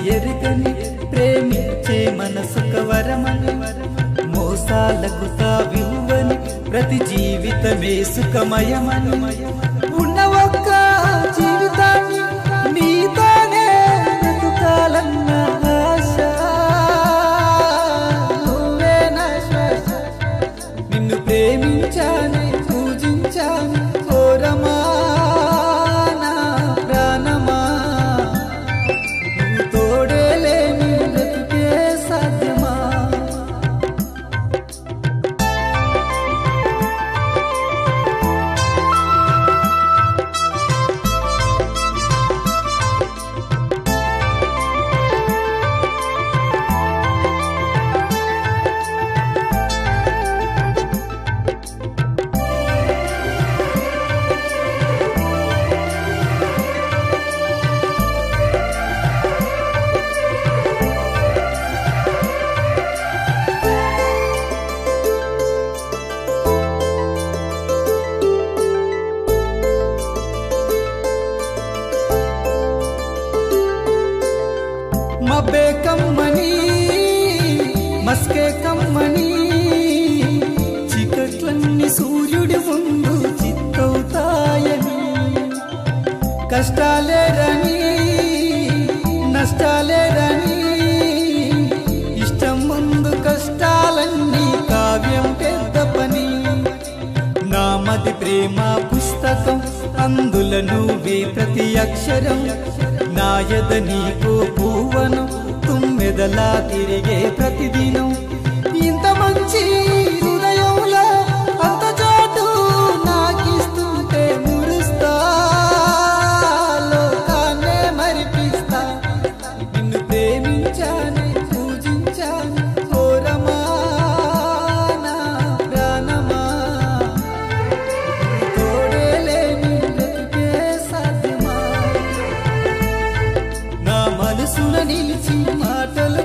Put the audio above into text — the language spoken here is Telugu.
ఎరుగని ప్రేమించే మనసుక వరమని మోసాలకు తావివ్వని ప్రతి జీవితమే సుఖమయమని ఉన్న ఒక్క జీవితాన్ని నీతోనే బ్రతుకాలన్న ఆశ నువ్వే నా శ్వాస నిన్ను ప్రేమించానే పూజించాను ఘోరమా నా ప్రాణమా నువ్వు తోడే లేని బ్రతుకే సాధ్యమా మబ్బే కమ్మని మస్కే కమ్మని చీకట్లన్నీ సూర్యుడి ముందు చిత్తవుతాయని కష్టాలే రని నష్టాలే రని ఇష్టం ముందు కష్టాలన్నీ కావ్యం పెద్ద పని నామది ప్రేమ పుస్తకం అందుల నువ్వే ప్రతి అక్షరం నాయద నీకు పూవనం తుమ్మెదలా తిరిగే ప్రతిదినం ఇంత మంచి హృదయంలో అంత చోటు నాకిస్తుంటే మురుస్తా లోకాన్నే మరిపిస్తా నిన్ను ప్రేమించానే పూజించాను ఘోరమా నా ప్రాణమా తోడే లేని బ్రతుకే సాధ్యమా నా మనసున నిలిచి మాటలు